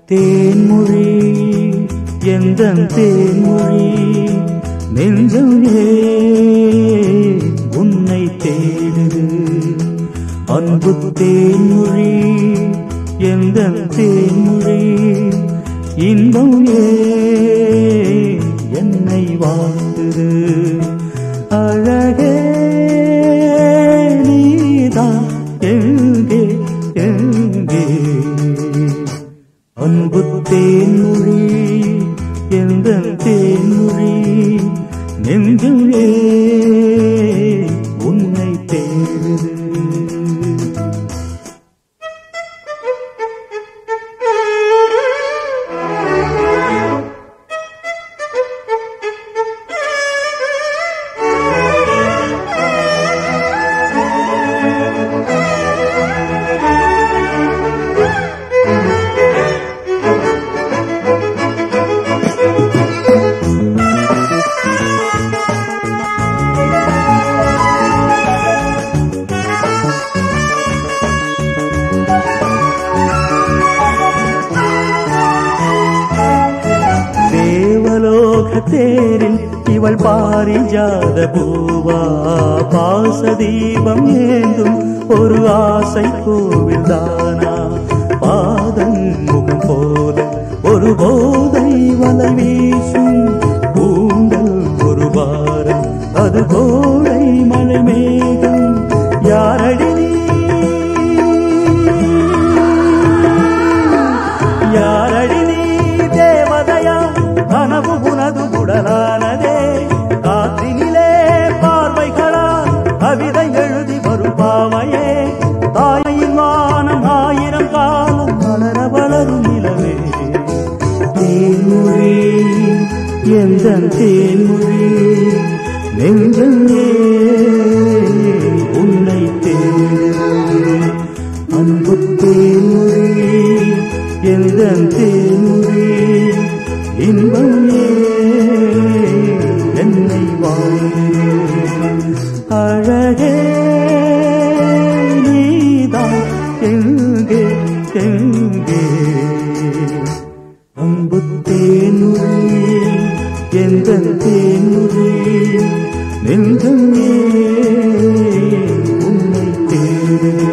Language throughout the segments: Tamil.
தேன்மொழி எந்த தேன்மொழி நெஞ்சம் ஏன் உன்னை தேடுது அன்பு தேன்மொழி எந்த தேன்மொழி இன்பம் ஏன் என்னை வாழ்த்துது அழகே நீதான் எங்கே எங்கே அன்பு தேன்மொழி எந்த தேன்மொழி நெஞ்சுமே உன்னை தேடுது தேவலோக தேரில் இவள் பாரிஜாத பூவா பாச தீபம் ஏந்தும் ஒரு ஆசை கோவில் தானா பாதம் முகம் போல ஒரு போதை வலை வீசும் பூண்டல் ஒரு வாரம் அது கோடை மழை மேகம் யாரடி நீ யாரடி நீ தேவதையா கனவு உனது உடலானதே காற்றினிலே பார்வைகளா கவிதை எழுதி வரும் பாவையே தாயின் வானம் ஆயிரம் காலம் வளர வளரும் நிலவே தேன்மொழி எந்த தேன்மொழி நெஞ்சமே உன்னை தேடுது அன்பு தேன்மொழி எந்த தேன்மொழி இன்பமே என்னை வாழ்கிறே அழகே நீதான் எங்கே எங்கே அன்பு தேன்மொழி எந்த தேன்மொழி நெஞ்சமே உன்னை தேடுகிறேன்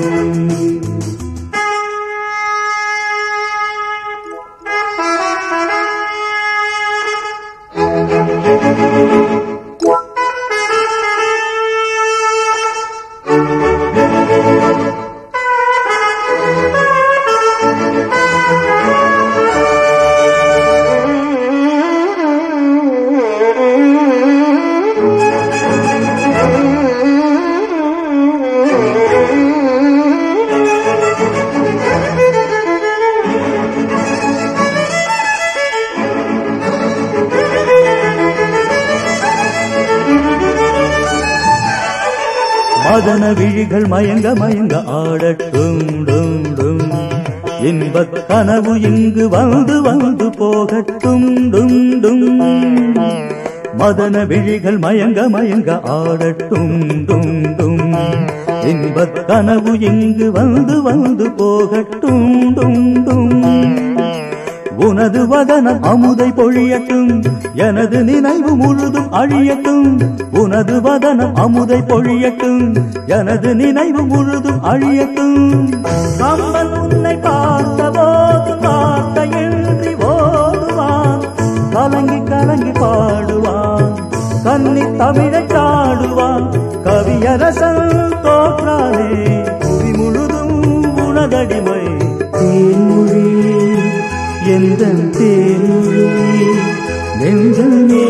மதன விழிகள் மயங்க மயங்க ஆடட்டும் டும் டும் இன்பக் கனவு இங்கு வந்து வந்து போகட்டும் டும் டும் மதன விழிகள் மயங்க மயங்க ஆடட்டும் டும் டும் இன்பக் கனவு இங்கு வந்து வந்து போகட்டும் டும் டும் உனது வதனம் அமுதை பொழியட்டும் எனது நினைவு முழுதும் அழியட்டும் உனது வதனம் அமுதை பொழியட்டும் எனது நினைவு முழுதும் அழியட்டும் கம்பன் உன்னை பார்த்தபோது வார்த்தையின்றி ஓடுவான் கலங்கி கலங்கி பாடுவான் கன்னி தமிழை சாடுவான் கவியரசன் தோற்றானே புவி முழுதும் உனதடிமை தேன்மொழி எந்த தேன்மொழி நெஞ்சமே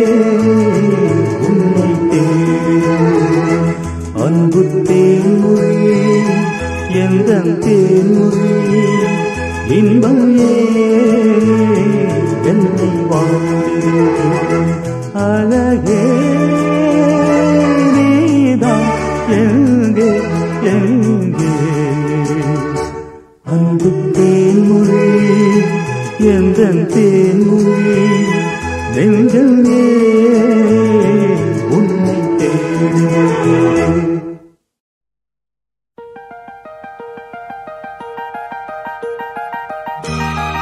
உன்னை தேடும் அன்பு தேன்மொழி எந்த தேன்மொழி இன்பமே என்னை வாழ்கிறேன் அழகே நீதான் எங்கே எங்கே அன்பு தேன்மொழி எந்த தேன்மொழி நெஞ்சமே உன்னை தேடுகிறேன் ஆ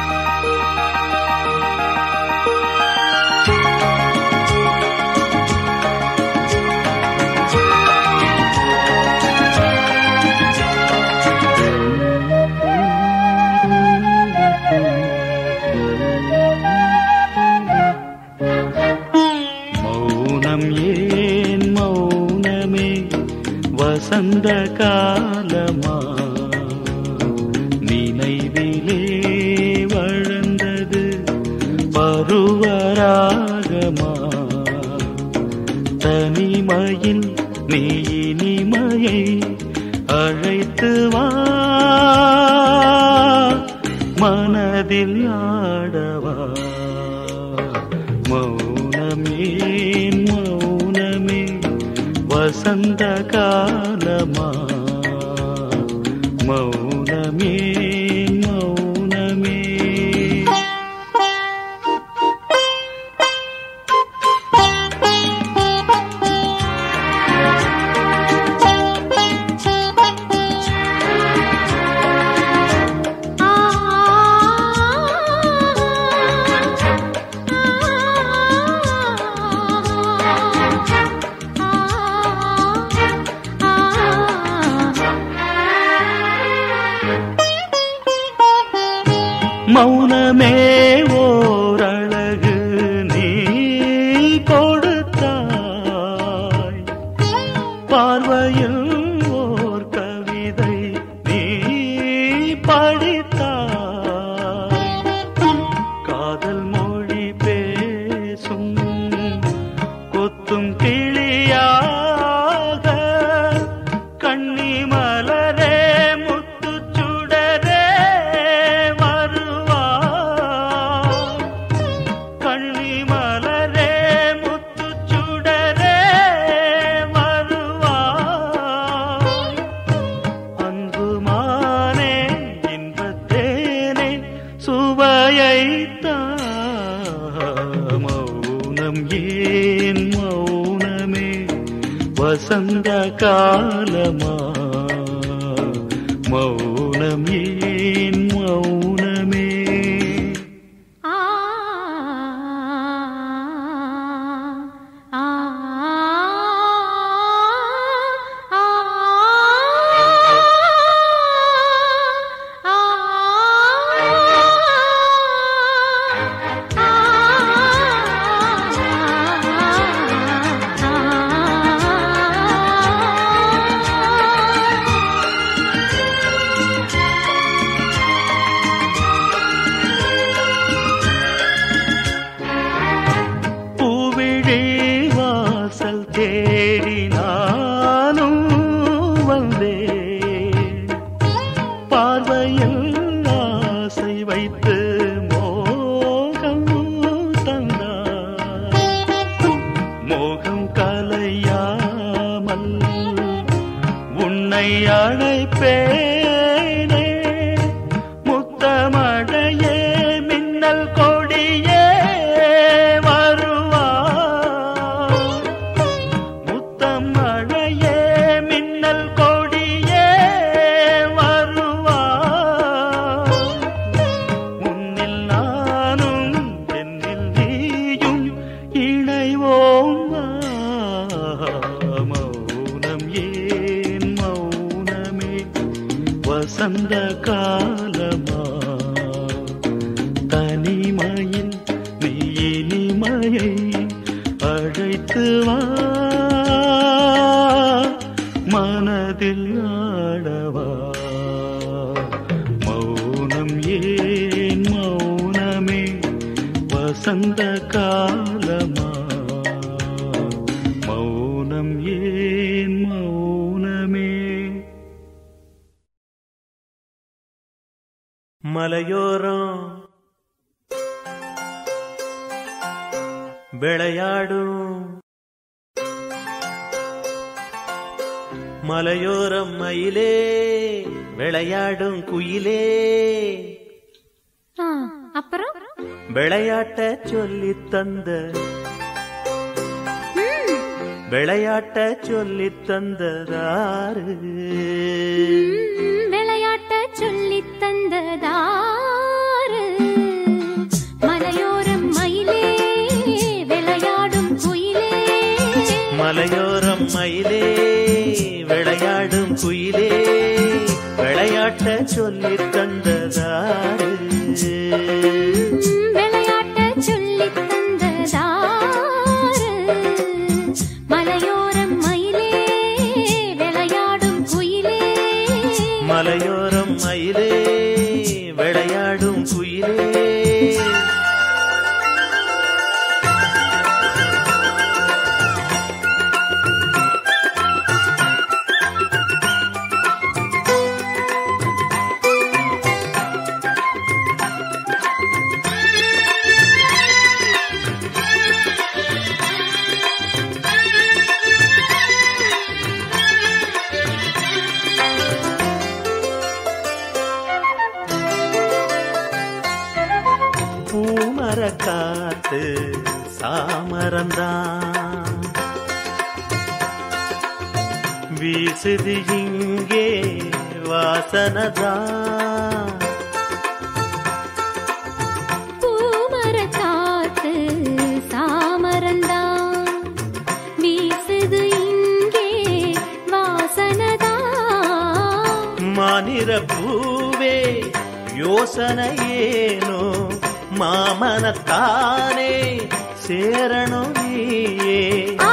வசந்த காலமா நினைவிலே வளர்ந்தது பருவராகமா தனிமையில் நீ இனிமையை அழைத்து வா மனதில் ஆடவா மௌனமே மௌனமே வசந்த காலமா மௌனமே மௌனமே மௌனமே ஓரழகு நீ கொடுத்தாய் பார்வையில் ஓர் கவிதை நீ படித்தாய் காதல் மொழி பேசும் கொத்தும் கிளியாக கண்ணி மலரே முத்து சுடரே வருவா கண்ணி மலரே முத்து சுடரே வருவா அன்புமானே இன்பத்தேனே சுவையைத்தா மௌனம் ஏன் மௌனமே வசந்த காலமா மௌனம் ஏன் மௌனமே பூவிழி வாசல் தேடி நானும் வந்தேன் பார்வையில் ஆசை வைத்து மோகம் தந்தார் மோகம் கலையாமல் உன்னை அழைப்பேனே முத்தமடையே மின்னல் கொடியே வருவா முத்தம் மழையே மின்னல் கொடியே வருவா முன்னில் நானும் என்னில் நீயும் இணைவோம் வா. மௌனம் ஏன் மௌனமே வசந்த காலமா தனிமையில் நீ இனிமையை அழைத்து வா மனதில் ஆடவா மௌனம் ஏன் மௌனமே வசந்த காலமா மௌனம் ஏன் மௌனமே மலையோரம் விளையாடும் மலையோரம் மயிலே விளையாடும் குயிலே ஆ, அப்புறம் விளையாட்ட சொல்லி தந்த விளையாட்ட சொல்லி தந்ததாரு ம், விளையாட்ட சொல்லித் தந்ததாரு மலையோரம் மயிலே விளையாடும் குயிலே மலையோரம் மயிலே விளையாடும் குயிலே விளையாட்ட சொல்லி தந்ததாரு ம், விளையாட்ட சொல்லித் தந்ததாரு மலையோரம் மயிலே விளையாடும் விளையாடும் குயிலே பூமர காத்து சாமரந்தான் வீசுது இங்கே வாசனதான் பூமரக் காத்து சாமரந்தான் வீசுது இங்கே வாசனதான் மானிர பூவே யோசனை ஏனோ மாமனத்தானே சேரணும் நீயே ஆ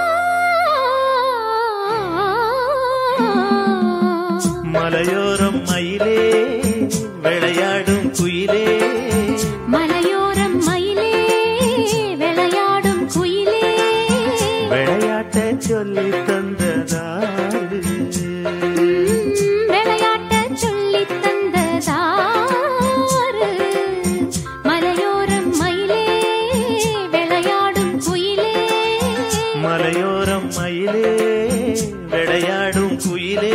மலையோரம் மயிலே விளையாடும் குயிலே மலையோரம் மயிலே விளையாடும் குயிலே விளையாட்ட சொல்லி தந்ததாரு ம், விளையாட்டச் சொல்லித் தந்ததாரு. மலையோரம் மயிலே விளையாடும் குயிலே மலையோரம் மயிலே விளையாடும் குயிலே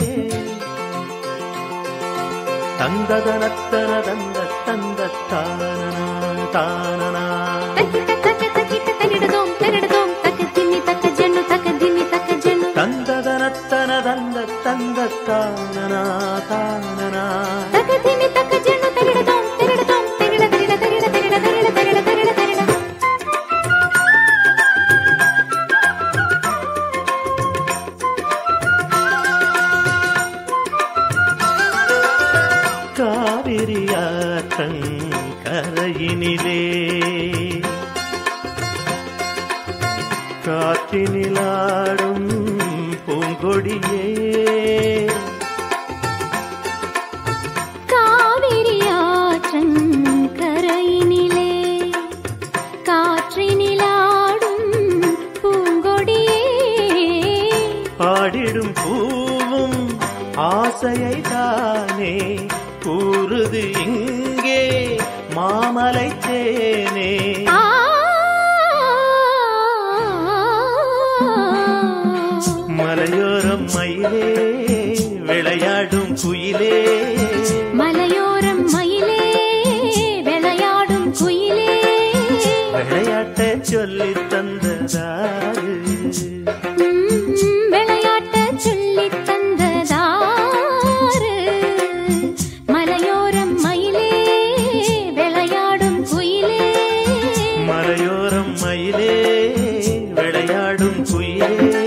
தந்ததனத்தன தந்த தந்த தானனா தானனா தக்கிட்ட தக்க தக்கிட்ட தகிடதோம் தகிடதோம் தக்க திம்மி தக்க ஜன்னு தக்க திம்மி தக்க ஜன்னு தந்ததனத்தன தந்த தந்த தானனா தானனா தக்க திம்மி தக்க ஜன்னு தகிடதோம் தகிடதோம் தகிட தகிட தகிட தகிட தகிட தகிட தகிட தகிட காவிரியாற்றங் கரையினிலே காற்றினிலாடும் பூங்கொடியே காவிரி ஆற்றங்கரையினிலே காற்றினிலாடும் பூங்கொடியே ஆடிடும் பூவும் ஆசையை தானே கூறுது இங்கே மாமலை தேனே ஆ மலையோரம் மயிலே விளையாடும் குயிலே மலையோரம் மயிலே விளையாடும் குயிலே விளையாட்ட சொல்லி தந்ததாரு ம், விளையாட்டச் சொல்லித் தந்ததாரு. மலையோரம் மயிலே விளையாடும் குயிலே மலையோரம் மயிலே விளையாடும் குயிலே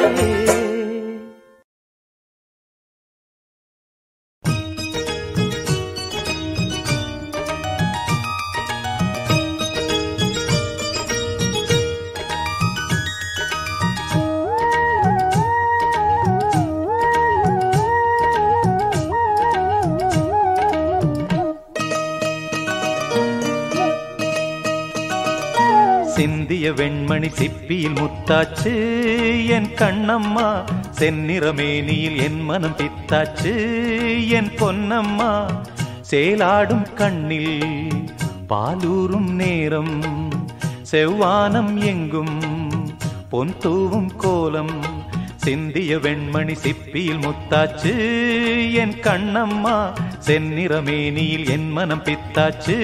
சிந்திய வெண்மணி சிப்பியில் முத்தாச்சு என் கண்ணம்மா செந்நிறமேனியில் என் மனம் பித்தாச்சு என் பொன்னம்மா சேலாடும் கண்ணில் பாலூரும் நேரம் செவ்வானம் எங்கும் பொன் தூவும் கோலம் சிந்திய வெண்மணி சிப்பியில் முத்தாச்சு என் கண்ணம்மா செந்நிறமேனியில் என் மனம் பித்தாச்சு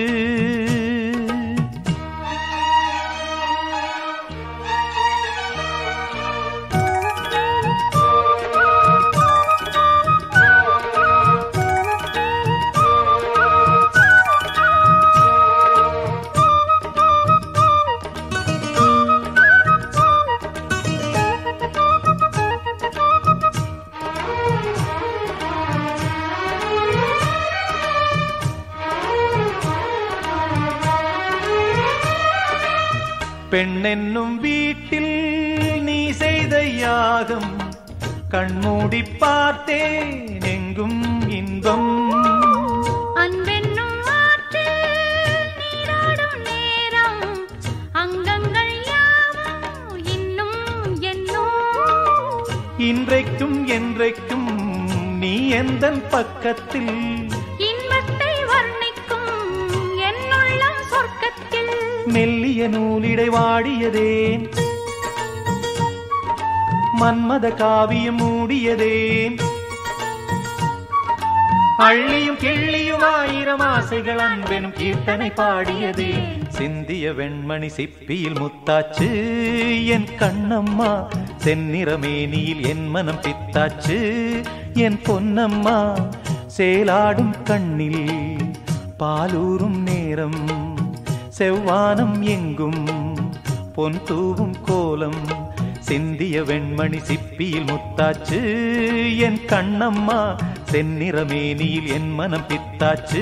பெண்ணென்னும் வீட்டில் நீ செய்த யாகம் கண்மூடி பார்த்தேன் எங்கும் இன்பம் அன்பென்னும் பக்கத்தில் இன்பத்தை வர்ணிக்கும் என்னுள்ளம் சொர்க்கத்தில் மெல்லிய நூலிடை வாடியதேன் மன்மத காவியம் மூடியதேன் அள்ளியும் கிள்ளியும் ஆயிரம் ஆசைகள் அன்பெனும் கீர்த்தனை பாடியதே சிந்திய வெண்மணி சிப்பியில் முத்தாச்சு என் கண்ணம்மா செந்நிறமேனியில் என் மனம் பித்தாச்சு என் பொன்னம்மா சேலாடும் கண்ணில் பாலூரும் நேரம் செவ்வானம் எங்கும் பொன் தூவும் கோலம் சிந்திய வெண்மணி சிப்பியில் முத்தாச்சு என் கண்ணம்மா செந்நிறமேனியில் என் மனம் பித்தாச்சு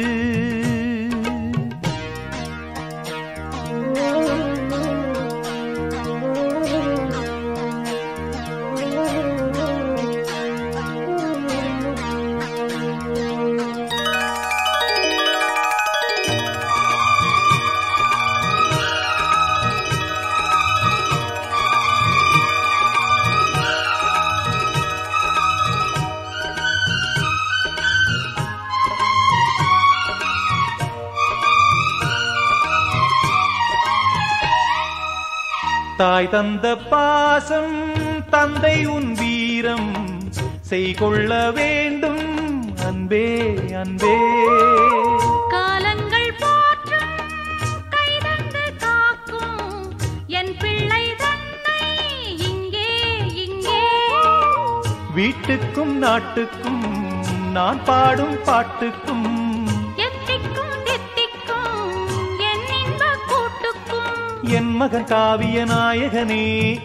தாய் தந்த பாசம் தந்தை உன் வீரம் செய்கொள்ள வேண்டும் அன்பே அன்பே காலங்கள் போற்றும் கைதந்து காக்கும் என் பிள்ளை தன்னை இங்கே இங்கே வீட்டுக்கும் நாட்டுக்கும் நான் பாடும் பாட்டுக்கும் எத்திக்கும் தித்திக்கும் என் இன்ப கூட்டுக்கும் என் மகன் காவிய நாயகனே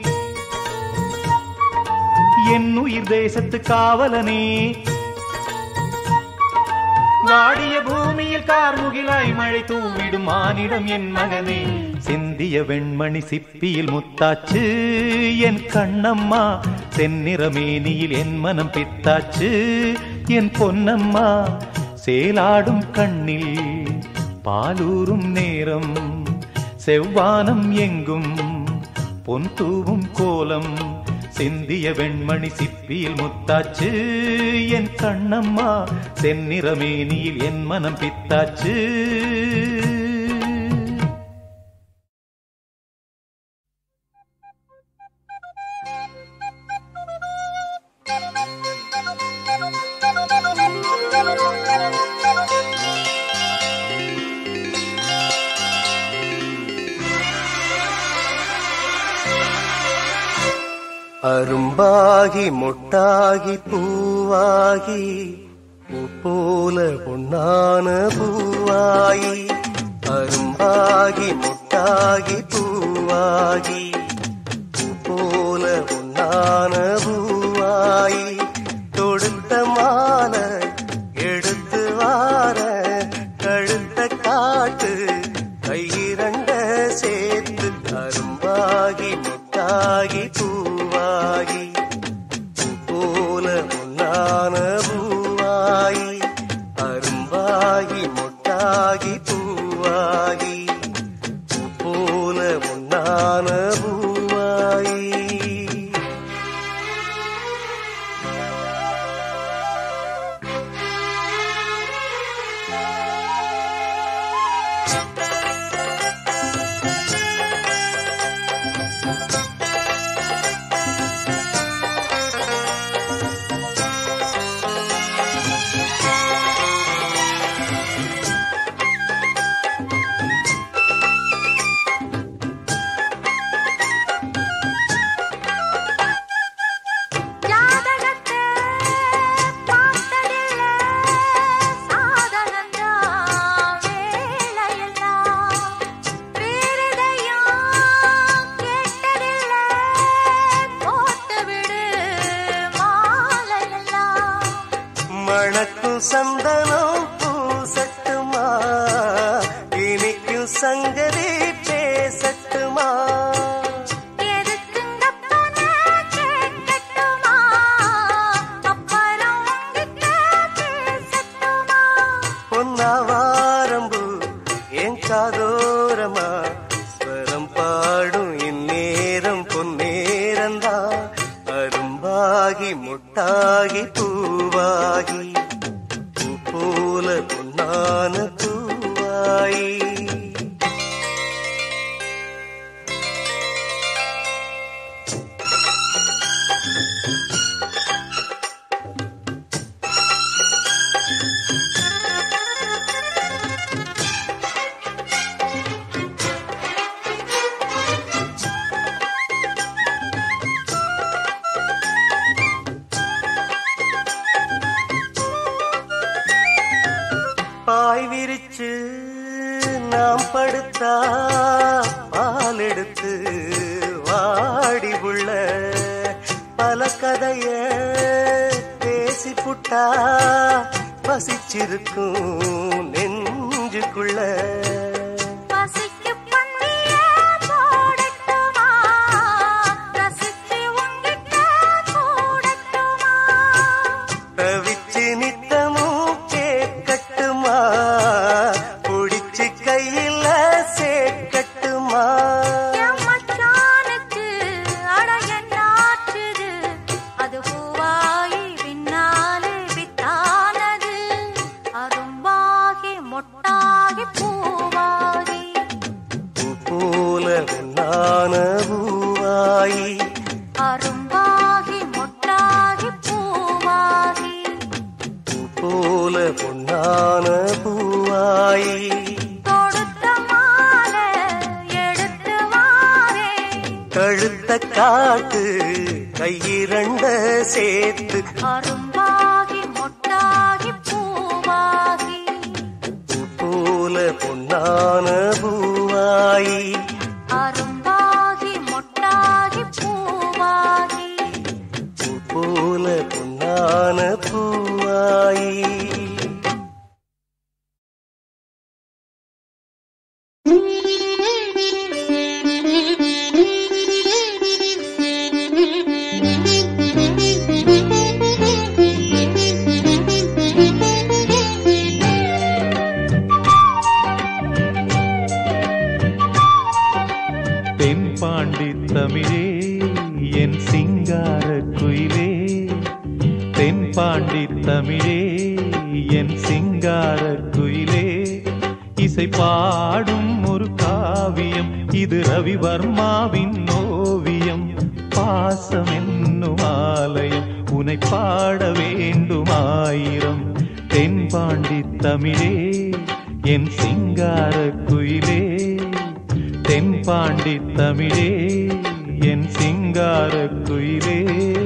என் உயிர் தேசத்து காவலனே வாடிய பூமியில் கார்முகிலாய் மழை தூவிடும் மானிடம் என் மகனே சிந்திய வெண்மணி சிப்பியில் முத்தாச்சு என் கண்ணம்மா செந்நிறமேனியில் என் மனம் பித்தாச்சு என் பொன்னம்மா சேலாடும் கண்ணில் பாலூரும் நேரம் செவ்வானம் எங்கும் பொன் தூவும் கோலம் சிந்திய வெண்மணி சிப்பியில் முத்தாச்சு என் கண்ணம்மா செந்நிறமேனியில் என் மனம் பித்தாச்சு அரும்பாகி மொட்டாகி பூவாகி பூ போல பொன்னான பூவாயி அரும்பாகி மொட்டாகி பூவாகி பூ போல பொன்னான பூவாயி தொடுத்த மாலை எடுத்து வார கழுத்த காட்டு கையிரண்ட சேர்த்து அரும்பாகி முட்டாகி பூவாகி பூ போல பொன்னான பூவாயி அரும்பாகி முட்டாகி பூவாகி பூ போல பொன்னான பூவாயி ஜாதகத்தை பார்த்ததில்ல சாதகந்தான் வேலையெல்லாம் வேறெதையும் கேட்டதில்ல போட்டு விடு மாலையெல்லாம் மணக்கும் சந்தனம் பூசட்டுமா இனிக்கும் சங்கதி பேசட்டுமா எதுக்குங்க போன கேட்கட்டுமா அப்புறம் உங்கிட்ட பேசட்டுமா பொன்னாவாரம்பு என் காதோரமா ஸ்வரம் பாடும் இந்நேரம் பொன்னேரந்தா அரும்பாகி முட்டாகி பூவாகி பாய் விரிச்சு நாம் படுத்தா பால் எடுத்து வாடி உள்ள பல கதைய பேசி புட்டா பசிச்சிருக்கும் நெஞ்சுக்குள்ள பசிக்கு பந்திய போடட்டுமா ரசிச்சு உங்கிட்ட கூடட்டுமா தவிச்சு நித்தமும் கேட்கட்டுமா புடிச்சு கையில சேர்க்கட்டுமா என் மச்சானுக்கு அட என்னாச்சுது அது பூவாகி பின்னாலே வித்தானது அரும்பாகி மொட்டாகி பூவாகி பூ போல நான பூவாயி அரும்பாகி மொட்டாகி பூவாகி பூ போல பொன்னான பூவாயி தொடுத்த மாலை எடுத்து வாரே கழுத்த காட்டு கையிரண்ட சேர்த்து அரும்பாகி மொட்டாகி பூவாகி பூ போல பொன்னான பூவாயி அரும்பாகி மொட்டாகி பூவாகி பூ போல பொன்னான பூவாயி தென்பாண்டி தமிழே என் சிங்கார குயிலே தென்பாண்டி தமிழே என் சிங்கார குயிலே இசை பாடும் ஒரு காவியம் இது ரவிவர்மாவின் ஓவியம் பாசம் என்னும் ஆலயம் உனை பாட வேண்டுமாயிரம் தென்பாண்டி தமிழே என் சிங்கார குயிலே தென்பாண்டி தமிழே என் சிங்கார குயிலே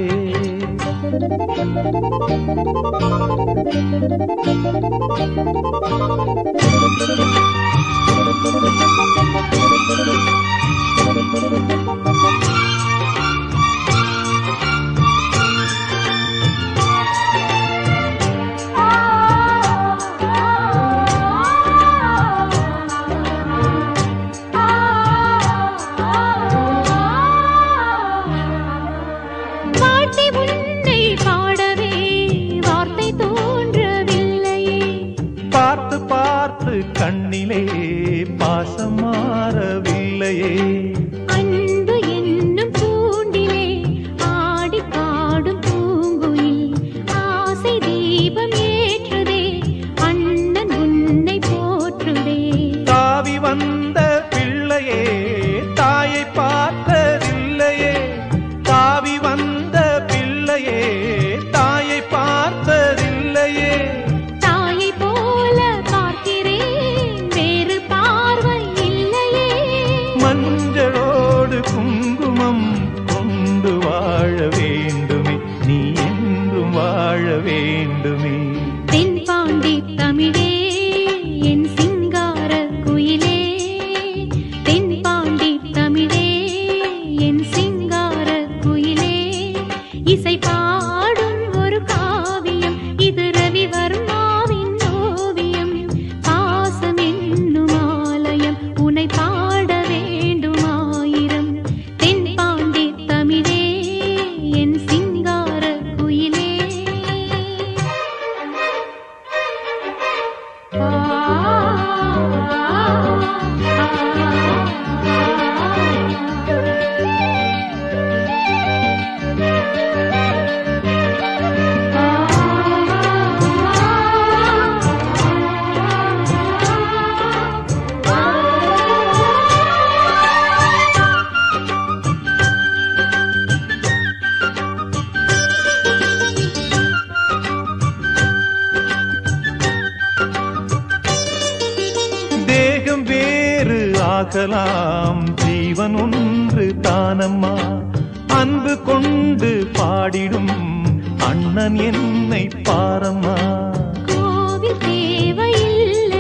பாட்டி உன்னை பாடவே வார்த்தை தோன்றவில்லையே பார்த்து பார்த்து கண்ணிலே பாசம் மாறவில்லையே அன்பு என்னும் தூண்டிலே ஆடி பாடும் பூங்குயில் ஆசை தீபம் ஏற்றுதே அண்ணன் உன்னை போற்றுதே தாவி வந்த பிள்ளையே தாயை பார்த்ததில்லையே தாவி வந்த பிள்ளையே தாயை பார்த்ததில்லையே தாயை போல பார்க்கிறேன் வேறு பார்வை இல்லையே மஞ்சளோடு குங்குமம் கொண்டு வாழ வேண்டுமே நீ என்றும் வாழ வேண்டுமே தென்பாண்டி தமிழே என் சிங்கார குயிலே தென்பாண்டி தமிழே என் சிங்கார குயிலே இசை பாடும் ஒரு காவியம் இது ரவிவர்மாவின் ஓவியம் பாசம் என்னும் ஆலயம் உனை பாட வேண்டுமாயிரம் தென்பாண்டி தமிழே என் சிங்கார குயிலே தேகம் வேறு ஆகலாம் ஜீவன் ஒன்று தானம்மா அன்பு கொண்டு பாடிடும் அண்ணன் என்னை பாரம்மா கோவில் தேவையில்லை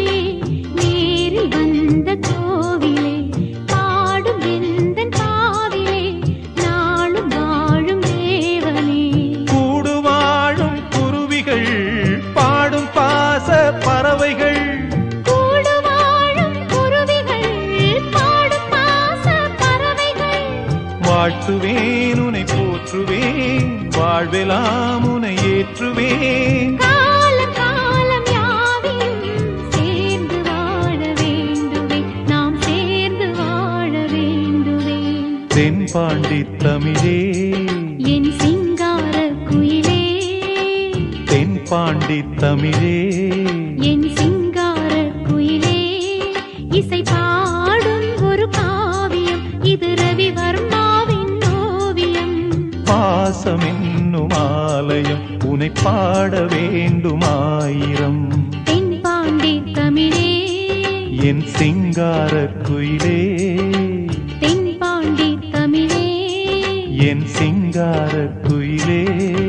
வாழ்த்துவேன் உனை போற்றுவேன் வாழ்வெல்லாம் உனை ஏற்றுவேன் காலம் காலம் யாவையும் சேர்ந்து வாழ வேண்டுவே நாம் சேர்ந்து வாழ வேண்டுவே தென்பாண்டி தமிழே என் சிங்கார குயிலே தென்பாண்டி தமிழே என் சிங்கார குயிலே இசை பாடும் ஒரு காவியம் இது ரவிவர்மாவின் ஓவியம் பாசம் என்னும் ஆலயம் உனை பாட வேண்டுமாயிரம் தென்பாண்டி தமிழே என் சிங்கார குயிலே தென்பாண்டி தமிழே என் சிங்கார குயிலே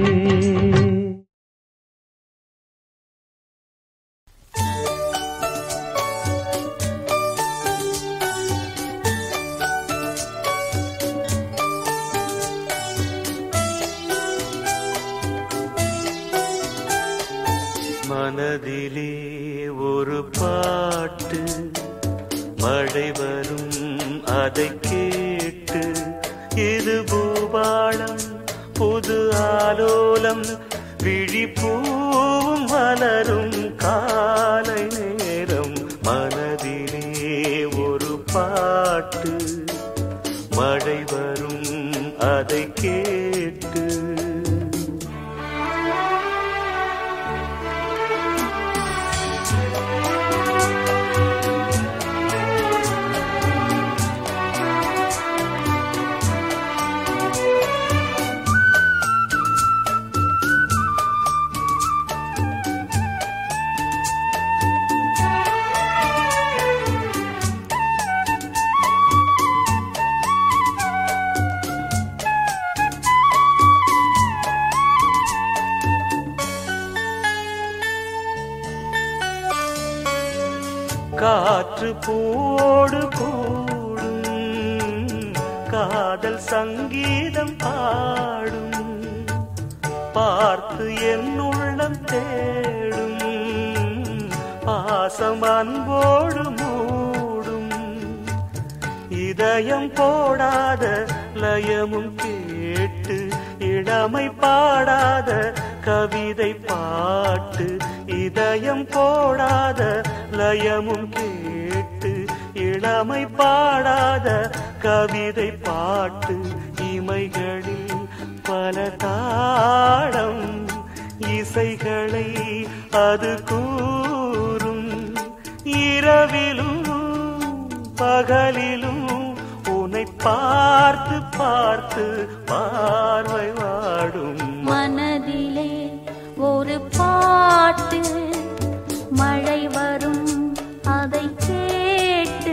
மனதிலே ஒரு பாட்டு மழை வரும் அதை கேட்டு இது பூபாளம் புது ஆலோலம் விழிப்பூவும் மலரும் காலை நேரம் மனதிலே ஒரு பாட்டு மழை வரும் அதை கேட்டு காற்று பூவோடு கூடும் காதல் சங்கீதம் பாடும் பார்த்து என் உள்ளம் தேடும் பாசம் அன்போடு மூடும் இதயம் போடாத லயமும் கேட்டு இளமை பாடாத கவிதை பாட்டு இதயம் போடாத லயமும் கேட்டு இளமை பாடாத கவிதை பாட்டு இமைகளில் பல தாளம் இசைகளை அது கூறும் இரவிலும் பகலிலும் உன்னை பார்த்து பார்த்து பார்வை வாடும் மனதிலே ஒரு பாட்டு மழை வரும் அதை கேட்டு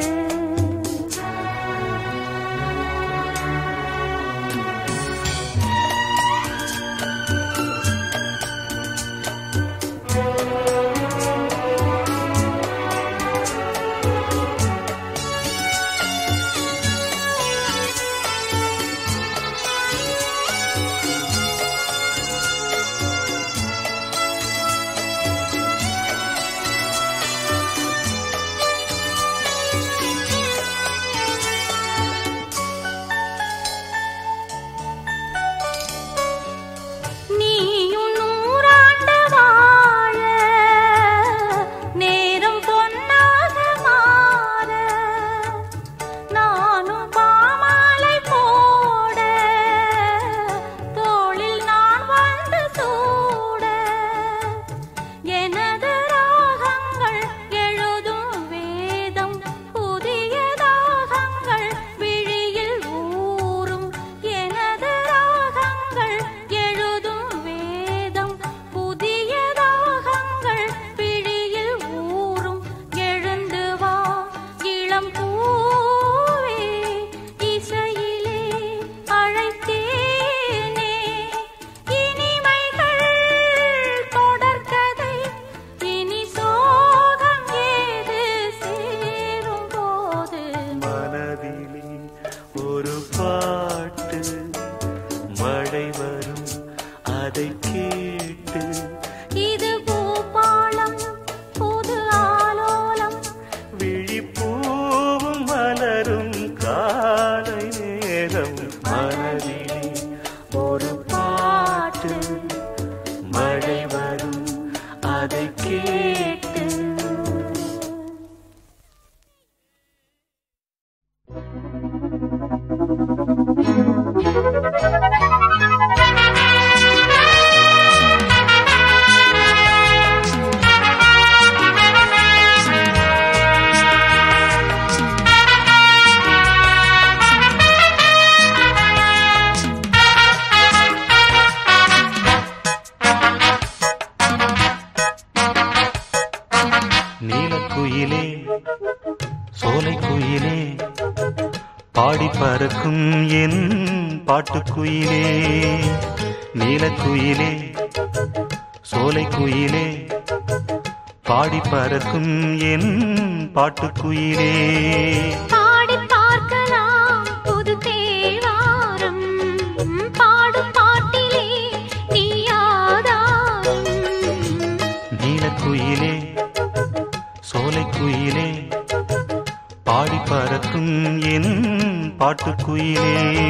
குயிலே சோலை குயிலே பாடி பறக்கும் என் பாட்டுக்குயிலே நீலக்குயிலே சோலை குயிலே பாடி பறக்கும் என் பாட்டுக்குயிலே பாடி பார்க்கலாம் புது தேவாரம் பாடும் பாட்டிலே நீ ஆதாரம் நீலக்குயிலே சோலைக்குயிலே பாடி பறக்கும் என் பாட்டுக்குயிலே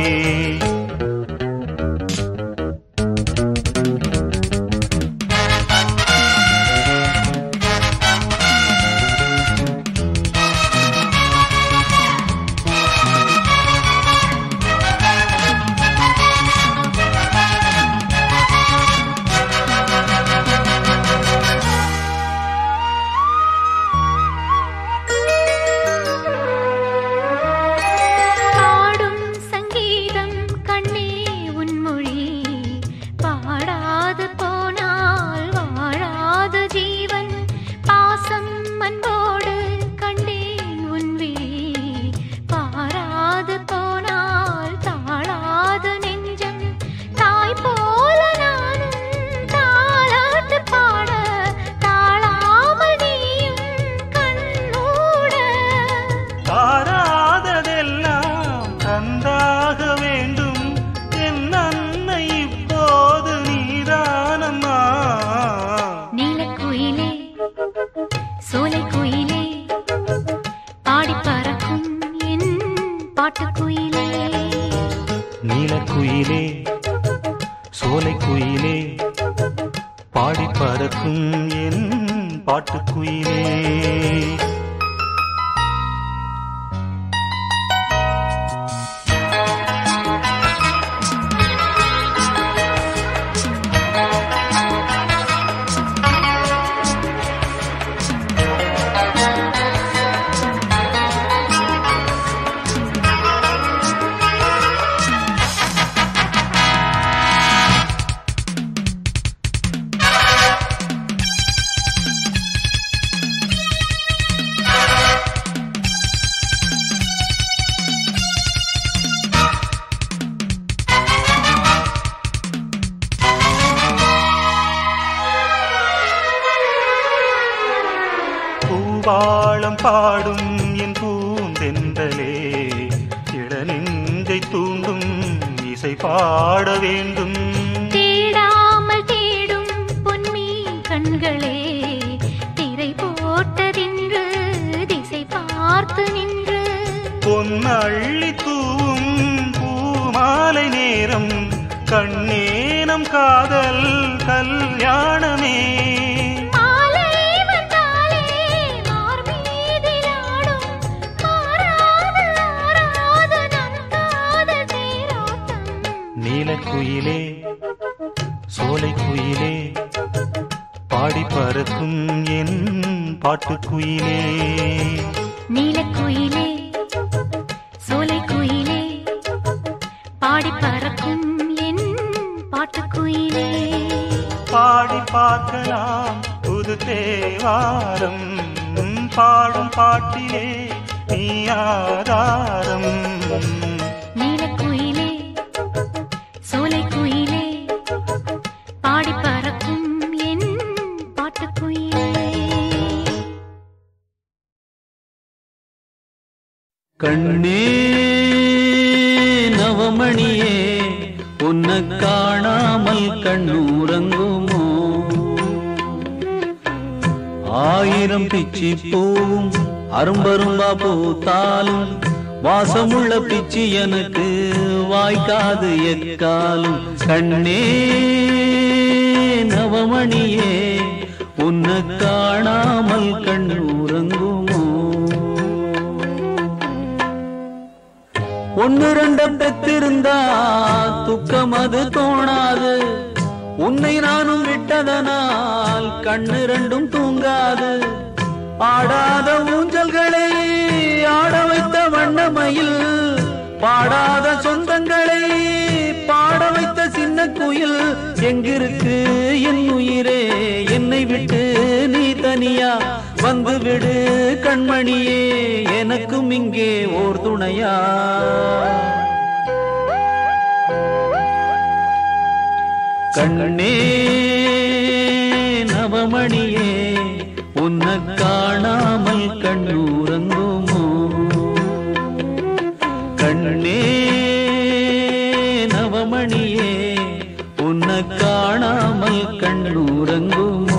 பாடும் சங்கீதம் கண்ணே உன்மொழி பாடாது போனால் வாழாத ஜீவன் பாசம் அன்போடு கண்டேன் உன் விழி பாராது போனால் தாழாத நெஞ்சம் தாய் போல நானும் தாளாட்டு பாட தாழாமல் நீயும் கண்ணூட தாராததெல்லாம் தந்தாக வேண்டும் என் அன்னை இப்போது நீதானம்மா நீலக்குயிலே சோலைக்குயிலே பாடி பறக்கும் என் பாட்டுக்குயிலே நீலக்குயிலே சோலைக்குயிலே பாடி பறக்கும் என் பாட்டுக்குயிலே பூவாளம் பாடும் என் பூந்தென்றலே இளநெஞ்சை தூண்டும் இசை பாட வேண்டும் தேடாமல் தேடும் பொன்மீன் கண்களே திரை போட்டதின்று திசை பார்த்து நின்று பொன்னள்ளி தூவும் பூமாலை நேரம் கண்ணேனம் காதல் கல்யாணமே மாலை வந்தாலே மார்மீதிலாடும் மாறாத ஆராத நம் காதல் தேரோட்டம் நீலக்குயிலே சோலைக்குயிலே பாடி பறக்கும் என் பாட்டுக்குயிலே நீலக்குயிலே சோலைக்குயிலே பாடி பறக்கும் என் பாட்டுக்குயிலே பாடி பார்க்கலாம் புது தேவாரம் பாடும் பாட்டிலே நீ ஆதாரம் நீலக்குயிலே சோலைக்குயிலே பாடி பறக்கும் என் பாட்டுக்குயிலே கண்ணே நவமணியே உன்னை காணாமல் கண்ணூரங்குமோ ஆயிரம் பிச்சி பூவும் அரும்பரும்பா பூத்தாலும் வாசமுள்ள பிச்சி எனக்கு வாய்க்காது எக்காலும் கண்ணே நவமணியே உன்னை காணாமல் கண்ணூரங்குமோ ஒன்னு ரெண்ட பெத்திருந்தா துக்கம் அது தோணாது உன்னை நானும் விட்டதனால் கண்ணு ரெண்டும் தூங்காது ஆடாத ஊஞ்சல்களை ஆட வைத்த வண்ணமயில் பாடாத சொந்தங்களை பாட வைத்த சின்ன குயில் எங்கிருக்கு என் உயிரே என்னை விட்டு நீ தனியா வந்து விடு கண்மணியே எனக்கும் இங்கே ஓர் துணையா கண்ணே நவமணியே உன்னை காணாமல் கண்ணூரங்குமோ கண்ணே நவமணியே உன்னை காணாமல் கண்ணூரங்குமோ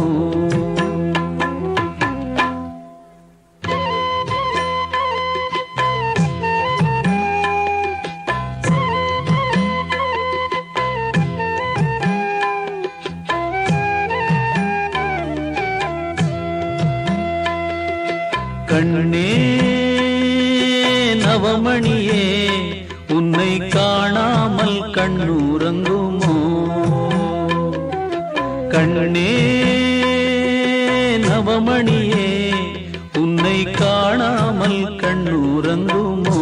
கண்ணே நவமணியே உன்னை காணாமல் கண்ணூரங்குமோ கண்ணே நவமணியே உன்னை காணாமல் கண்ணூரங்குமோ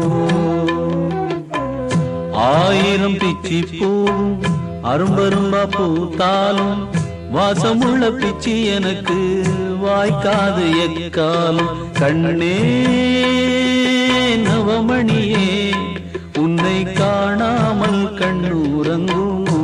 ஆயிரம் பிச்சி பூவும் அரும்பரும்பா பூத்தாலும் வாசமுள்ள பிச்சி எனக்கு வாய்க்காது எக்காலும் கண்ணே நவமணியே உன்னை காணாமல் கண்ணூரங்குமோ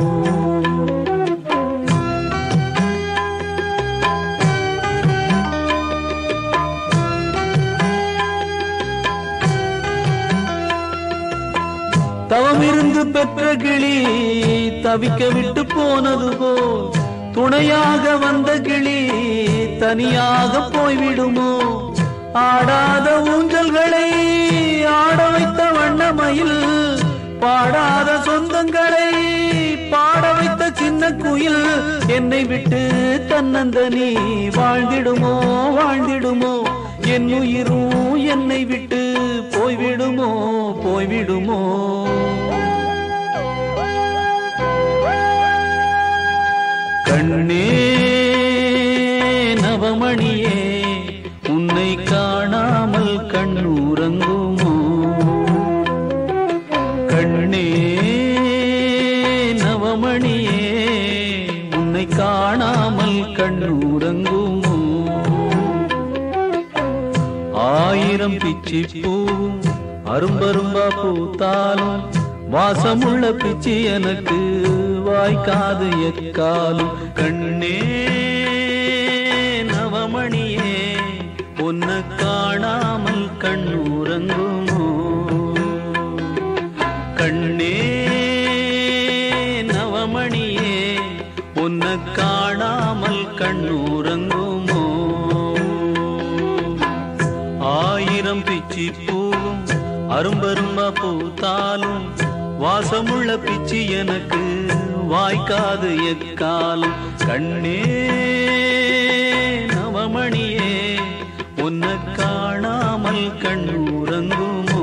தவமிருந்து பெற்ற கிளி தவிக்க விட்டு போனது போல் துணையாக வந்த கிளி தனியாக போய்விடுமோ ஆடாத ஊஞ்சல்களை ஆட வைத்த வண்ணமயில் பாடாத சொந்தங்களை பாட வைத்த சின்ன குயில் என்னை விட்டு தன்னந்தனி வாழ்ந்திடுமோ வாழ்ந்திடுமோ என் உயிரும் என்னை விட்டு போய்விடுமோ போய்விடுமோ கண்ணே நவமணியே உன்னை காணாமல் கண்ணூரங்குமோ கண்ணே நவமணியே உன்னை காணாமல் கண்ணூரங்குமோ ஆயிரம் பிச்சி பூவும் அரும்பரும்பா பூத்தாலும் வாசமுள்ள பிச்சி எனக்கு வாய்க்காது எக்காலும் கண்ணே நவமணியே உன்னை காணாமல் கண்ணூரங்குமோ கண்ணே நவமணியே உன்னை காணாமல் கண்ணூரங்குமோ ஆயிரம் பிச்சி பூவும் அரும்பரும்பா பூத்தாலும் வாசமுள்ள பிச்சி எனக்கு வாய்க்காது எக்காலும் கண்ணே நவமணியே உன்னை காணாமல் கண்ணூரங்குமோ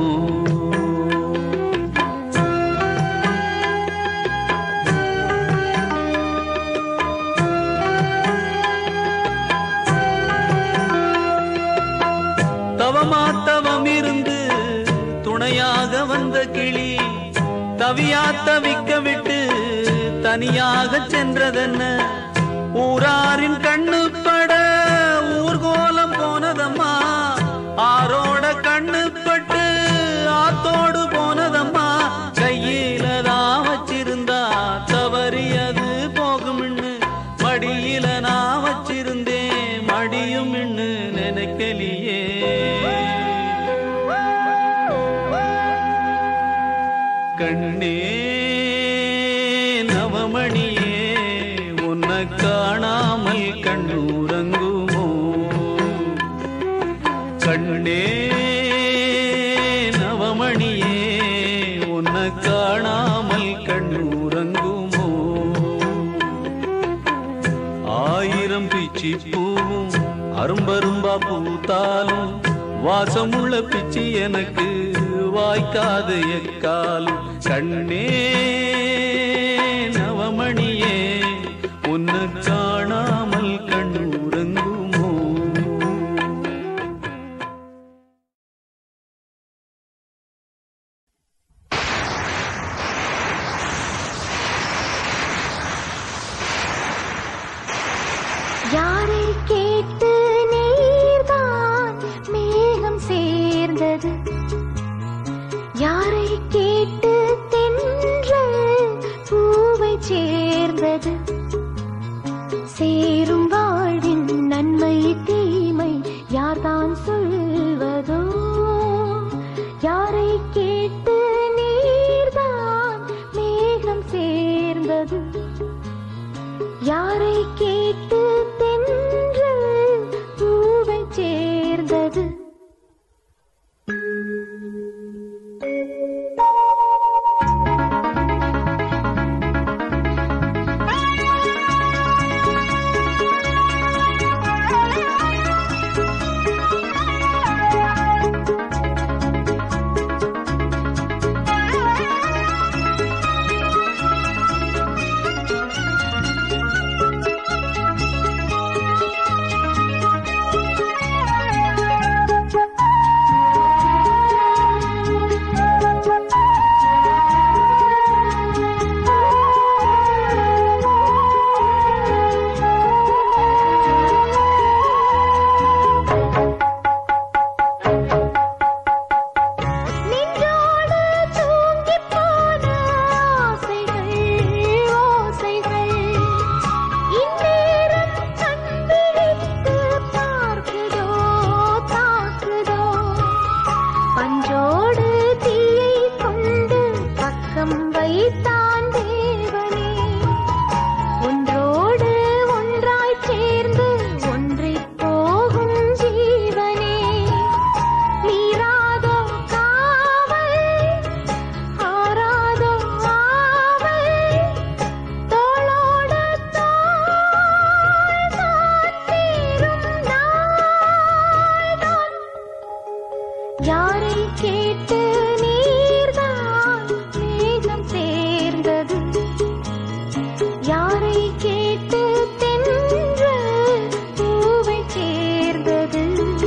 தவமா தவம் இருந்து துணையாக வந்த கிளி தவியா தவிக்க விட்டு தனியாக சென்றதென்ன ஊராரின் கண்ணு பட ஊர்கோலம் போனதம்மா ஆரோட கண்ணு பட்டு ஆத்தோடு போனதம்மா கையில தான் வச்சிருந்தா தவறியது போகும்னு மடியில நான் வச்சிருந்தேன் மடியும் நினைக்கலியே கண்ணே நவமணியே உன்னை காணாமல் கண்ணூரங்குமோ கண்ணே நவமணியே உன்னை காணாமல் கண்ணூரங்குமோ ஆயிரம் பிச்சி பூவும் அரும்பரும்பா பூத்தாலும் வாசமுள்ள பிச்சி எனக்கு வாய்க்காது எக்காலும் கண்ணே நவமணியே உன்னை காணாமல் கண்ணூரங்குமோ யாரை கேட்டு நீ சொல்வதோ யாரை கேட்டு நீர்தான் மேகம் சேர்ந்தது யாரை கேட்டு தென்றல் பூவை சேர்ந்தது நின்றோடு தூங்கிப் போன ஆசைகள், ஓசைகள். இந்நேரம் கண் விழித்து பார்க்குதோ, தாக்குதோ. பஞ்சோடு தீயை கொண்டு பக்கம் வைத்தான் தேவனே ஒன்றோடு ஒன்றாய் சேர்ந்து ஒன்றிப் போகும் ஜீவனே மீறாதோ காவல் ஆறாதோ ஆவல் தோளோடு தோள் தான் சேரும் நாள்தான் யாரை கேட்டு நீர்தான் மேகம் சேர்ந்தது யாரை கேட்டு தென்றல் பூவை சேர்ந்தது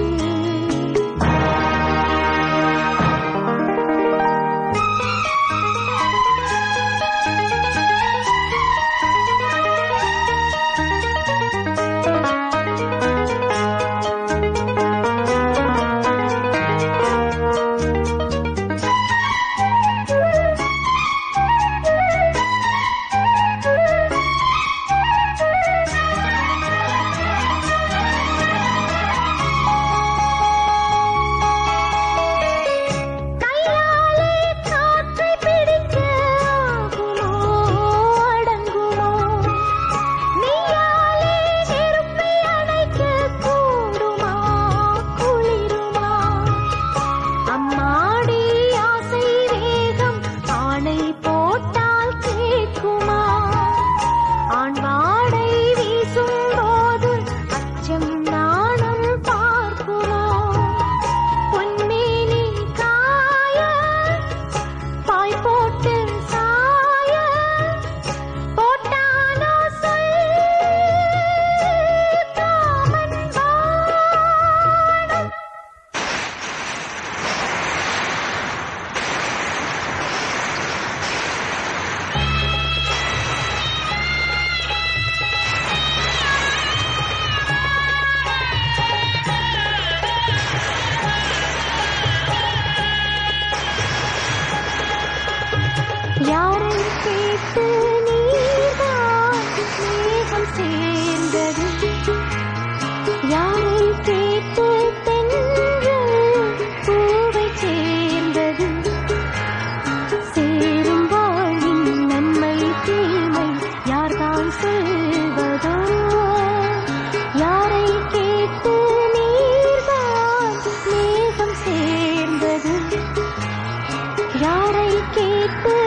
கையாலே காற்றை பிடிக்க ஆகுமோ அடங்குமோ நீயாலே நெருப்பை அணைக்க கூடுமா குளிருமா அம்மாடி ஆசை வேகம் ஆணை போட்டால் கேட்குமா ஆண் வாடை வீசும் போது அச்சம் நாணம் பார்க்குமோ பொன்மேனி காய பாய் போட்டு சாய போட்டானோ சொல் காமன் வானம் யாரை கேட்டு நீதான் மேகம் சேர்ந்தது யாரை கேட்டு தென்றல் பூவை சேர்ந்தது சேரும் வாழ்வின் நன்மை தீமை யார்தான் சொல்வதோ யாரை கேட்டு நீர்தான் மேகம் சேர்ந்தது யாரை கேட்டு